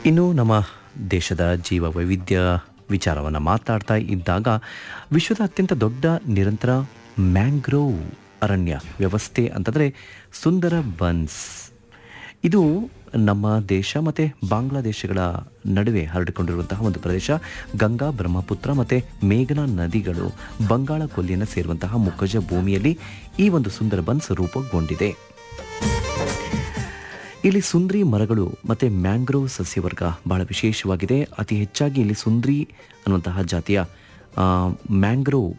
ಇನ್ನು ನಮ್ಮ ದೇಶದ ಜೀವ ವೈವಿಧ್ಯ ವಿಚಾರವನ್ನು ಮಾತಾಡ್ತಾ ಇದ್ದಾಗ ವಿಶ್ವದ ಅತ್ಯಂತ ದೊಡ್ಡ ನಿರಂತರ ಮ್ಯಾಂಗ್ರೋವ್ ಅರಣ್ಯ ವ್ಯವಸ್ಥೆ ಅಂತಂದರೆ ಸುಂದರ ಬನ್ಸ್ ಇದು ನಮ್ಮ ದೇಶ ಮತ್ತು ಬಾಂಗ್ಲಾದೇಶಗಳ ನಡುವೆ ಹರಡಿಕೊಂಡಿರುವಂತಹ ಒಂದು ಪ್ರದೇಶ ಗಂಗಾ ಬ್ರಹ್ಮಪುತ್ರ ಮತ್ತು ಮೇಘನಾ ನದಿಗಳು ಬಂಗಾಳ ಕೊಲ್ಲಿಯನ್ನು ಸೇರುವಂತಹ ಮುಖಜ ಭೂಮಿಯಲ್ಲಿ ಈ ಒಂದು ಸುಂದರ ಬನ್ಸ್ ರೂಪುಗೊಂಡಿದೆ ಇಲ್ಲಿ ಸುಂದ್ರಿ ಮರಗಳು ಮತ್ತು ಮ್ಯಾಂಗ್ರೋವ್ ಸಸ್ಯವರ್ಗ ಬಹಳ ವಿಶೇಷವಾಗಿದೆ ಅತಿ ಹೆಚ್ಚಾಗಿ ಇಲ್ಲಿ ಸುಂದ್ರಿ ಅನ್ನುವಂತಹ ಜಾತಿಯ ಆ, ಮ್ಯಾಂಗ್ರೋವ್